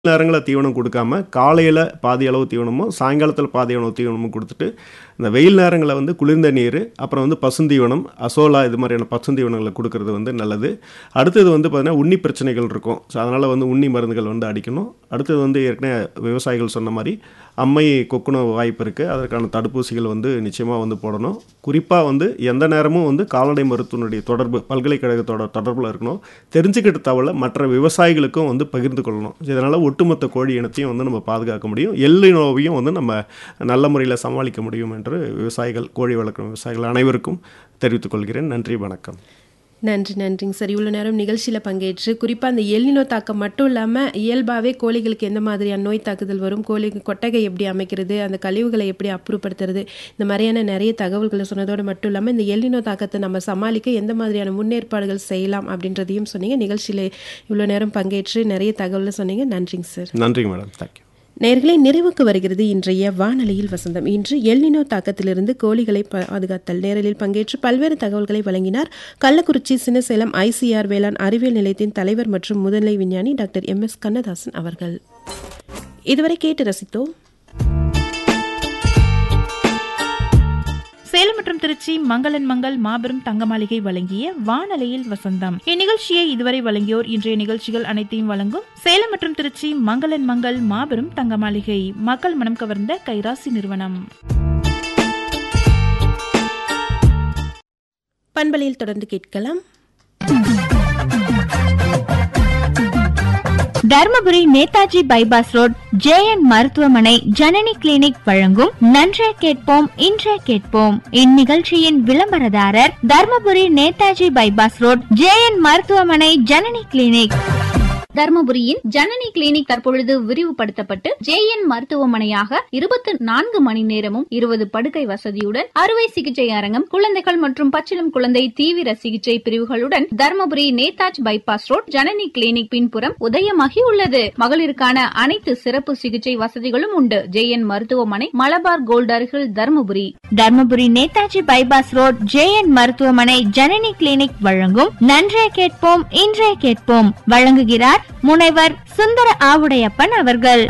நேரங்களில் தீவனம் கொடுக்காம காலையில் பாதி அளவு தீவனமும் சாயங்காலத்தில் பாதி அளவு தீவனமும் கொடுத்துட்டு இந்த வெயில் நேரங்களில் வந்து குளிர்ந்த நீர் அப்புறம் வந்து பசுந்தீவனம் அசோலா இது மாதிரியான பசுந்தீவனங்களை கொடுக்கறது வந்து நல்லது அடுத்தது வந்து பார்த்திங்கன்னா உண்ணி பிரச்சனைகள் இருக்கும் ஸோ அதனால் வந்து உண்ணி மருந்துகள் வந்து அடிக்கணும் அடுத்தது வந்து ஏற்கனவே விவசாயிகள் சொன்ன மாதிரி அம்மை கொக்குன வாய்ப்பு இருக்குது அதற்கான தடுப்பூசிகள் வந்து நிச்சயமாக வந்து போடணும் குறிப்பாக வந்து எந்த நேரமும் வந்து கால்நடை மருத்துவனுடைய தொடர்பு பல்கலைக்கழகத்தோட தொடர்பில் இருக்கணும் தெரிஞ்சுக்கிட்ட தகவலை மற்ற விவசாயிகளுக்கும் வந்து பகிர்ந்து கொள்ளணும் இதனால் ஒட்டுமொத்த கோழி இனத்தையும் வந்து நம்ம பாதுகாக்க முடியும் எல்லினோவையும் வந்து நம்ம நல்ல முறையில் சமாளிக்க முடியும் என்று விவசாயிகள் கோழி வளர்க்கும் விவசாயிகள் அனைவருக்கும் தெரிவித்துக் கொள்கிறேன் நன்றி வணக்கம் நன்றி நன்றிங்க சார் இவ்வளோ நேரம் நிகழ்ச்சியில் பங்கேற்று குறிப்பாக அந்த எல்லினோ தாக்கம் மட்டும் இல்லாமல் இயல்பாகவே கோழிகளுக்கு எந்த மாதிரியான நோய் தாக்குதல் வரும் கோழிக்கு கொட்டகை எப்படி அமைக்கிறது அந்த கழிவுகளை எப்படி அப்புறப்படுத்துறது இந்த மாதிரியான நிறைய தகவல்களை சொன்னதோடு மட்டும் இல்லாமல் இந்த எல்லினோ தாக்கத்தை நம்ம சமாளிக்க எந்த மாதிரியான முன்னேற்பாடுகள் செய்யலாம் அப்படின்றதையும் சொன்னீங்க நிகழ்ச்சியில் இவ்வளோ நேரம் பங்கேற்று நிறைய தகவலை சொன்னீங்க நன்றிங்க சார் நன்றிங்க மேடம் தேங்க்யூ நேர்களை நிறைவுக்கு வருகிறது இன்றைய வானொலியில் வசந்தம் இன்று எல்னினோ தாக்கத்திலிருந்து கோழிகளை பாதுகாத்தல் நேரலில் பங்கேற்று பல்வேறு தகவல்களை வழங்கினார் கள்ளக்குறிச்சி சின்னசேலம் ஐசிஆர் வேளாண் அறிவியல் நிலையத்தின் தலைவர் மற்றும் முதன்மை விஞ்ஞானி டாக்டர் எம் எஸ் கண்ணதாசன் அவர்கள் இதுவரை கேட்டு ரசித்தோம் சேலம் மற்றும் திருச்சி மங்களன் மங்கள் மாபெரும் தங்க மாளிகை வழங்கிய வானலையில் வசந்தம் இந்நிகழ்ச்சியை இதுவரை வழங்கியோர் இன்றைய நிகழ்ச்சிகள் அனைத்தையும் வழங்கும் சேலம் மற்றும் திருச்சி மங்களன் மங்கள் மாபெரும் தங்க மாளிகை மக்கள் மனம் கவர்ந்த கைராசி நிறுவனம் பண்பலையில் தொடர்ந்து கேட்கலாம் Dharmapuri Netaji bypass road JN மருத்துவமனை ஜனனி கிளினிக் வழங்கும் நன்றே கேட்போம் இன்றே கேட்போம் இந்நிகழ்ச்சியின் விளம்பரதாரர் Dharmapuri Netaji bypass road JN மருத்துவமனை ஜனனி கிளினிக் தர்மபுரியின் ஜனனி கிளினிக் தற்பொழுது விரிவுபடுத்தப்பட்டு ஜேஎன் மருத்துவமனையாக இருபத்தி நான்கு மணி நேரமும் இருபது படுக்கை வசதியுடன் அறுவை சிகிச்சை அரங்கம் குழந்தைகள் மற்றும் பச்சிளம் குழந்தை தீவிர சிகிச்சை பிரிவுகளுடன் Dharmapuri Netaji bypass road Janani clinic பின்புறம் உதயமாகி உள்ளது மகளிருக்கான அனைத்து சிறப்பு சிகிச்சை வசதிகளும் உண்டு ஜேஎன் மருத்துவமனை மலபார் கோல்ட் அருகில் Dharmapuri Dharmapuri Netaji bypass road JN மருத்துவமனை ஜனனி கிளினிக் வழங்கும் நன்றே கேட்போம் இன்றே கேட்போம் வழங்குகிறார் முனைவர் சுந்தர ஆவுடையப்பன் அவர்கள்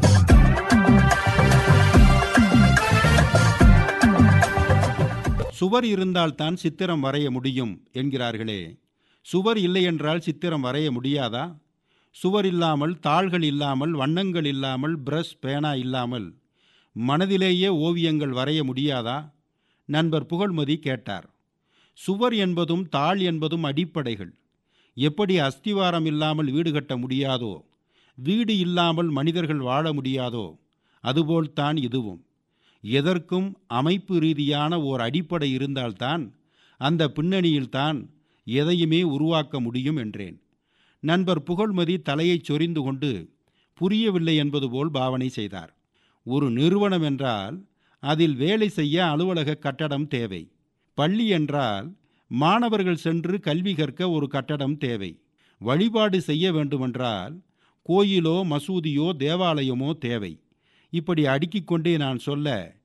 சுவர் இருந்தால்தான் சித்திரம் வரைய முடியும் என்கிறார்களே சுவர் இல்லையென்றால் சித்திரம் வரைய முடியாதா சுவர் இல்லாமல் தாள்கள் இல்லாமல் வண்ணங்கள் இல்லாமல் பிரஷ் பேனா இல்லாமல் மனதிலேயே ஓவியங்கள் வரைய முடியாதா நண்பர் புகழ்மதி கேட்டார் சுவர் என்பதும் தாள் என்பதும் அடிப்படைகள் எப்படி அஸ்திவாரம் இல்லாமல் வீடு கட்ட முடியாதோ வீடு இல்லாமல் மனிதர்கள் வாழ முடியாதோ அதுபோல்தான் இதுவும் எதற்கும் அமைப்பு ரீதியான ஓர் அடிப்படை இருந்தால்தான் அந்த பின்னணியில்தான் எதையுமே உருவாக்க முடியும் என்றேன் நண்பர் புகழ்மதி தலையைச் சொரிந்து கொண்டு புரியவில்லை என்பது போல் பாவனை செய்தார் ஒரு நிறுவனம் என்றால் அதில் வேலை செய்ய அலுவலக கட்டடம் தேவை பள்ளி என்றால் மாணவர்கள் சென்று கல்வி கற்க ஒரு கட்டடம் தேவை வழிபாடு செய்ய வேண்டுமென்றால் கோயிலோ மசூதியோ தேவாலயமோ தேவை இப்படி அடுக்கிக் கொண்டே நான் சொல்ல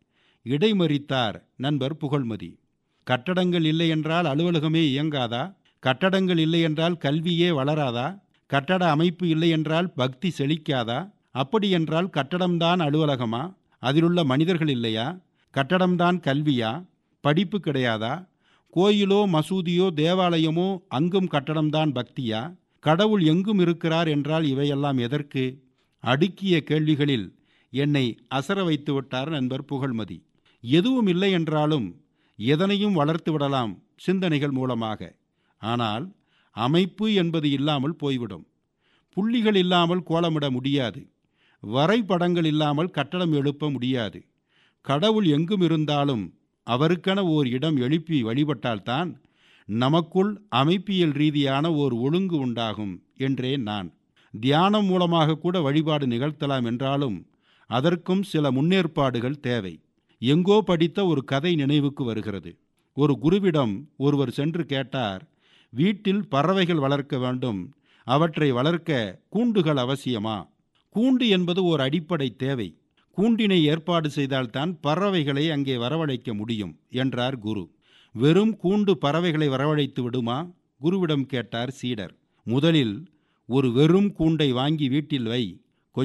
இடைமறித்தார் நண்பர் புகழ்மதி கட்டடங்கள் இல்லை என்றால் அலுவலகமே இயங்காதா கட்டடங்கள் இல்லை என்றால் கல்வியே வளராதா கட்டட அமைப்பு இல்லை என்றால் பக்தி செழிக்காதா அப்படி என்றால் கட்டடம்தான் அலுவலகமா அதிலுள்ள மனிதர்கள் இல்லையா கட்டடம்தான் கல்வியா படிப்பு கிடையாதா கோயிலோ மசூதியோ தேவாலயமோ அங்கும் கட்டடம்தான் பக்தியா கடவுள் எங்கும் இருக்கிறார் என்றால் இவையெல்லாம் எதற்கு அடுக்கிய கேள்விகளில் என்னை அசர வைத்து விட்டார் நண்பர் புகழ்மதி எதுவும் இல்லை என்றாலும் எதனையும் வளர்த்து விடலாம் சிந்தனைகள் மூலமாக ஆனால் அமைப்பு என்பது இல்லாமல் போய்விடும் புள்ளிகள் இல்லாமல் கோலமிட முடியாது வரைபடங்கள் இல்லாமல் கட்டடம் எழுப்ப முடியாது கடவுள் எங்கும் இருந்தாலும் அவருக்கென ஓர் இடம் எழுப்பி வழிபட்டால்தான் நமக்குள் அமைப்பியல் ரீதியான ஓர் ஒழுங்கு உண்டாகும் என்றேன் நான் தியானம் மூலமாக கூட வழிபாடு நிகழ்த்தலாம் என்றாலும் அதற்கும் சில முன்னேற்பாடுகள் தேவை எங்கோ படித்த ஒரு கதை நினைவுக்கு வருகிறது ஒரு குருவிடம் ஒருவர் சென்று கேட்டார் வீட்டில் பறவைகள் வளர்க்க வேண்டும் அவற்றை வளர்க்க கூண்டுகள் அவசியமா கூண்டு என்பது ஒரு அடிப்படை தேவை கூண்டினை ஏற்பாடு செய்தால்தான் பறவைகளை அங்கே வரவழைக்க முடியும் என்றார் குரு வெறும் கூண்டு பறவைகளை வரவழைத்து விடுமா குருவிடம் கேட்டார் சீடர் முதலில் ஒரு வெறும் கூண்டை வாங்கி வீட்டில் வை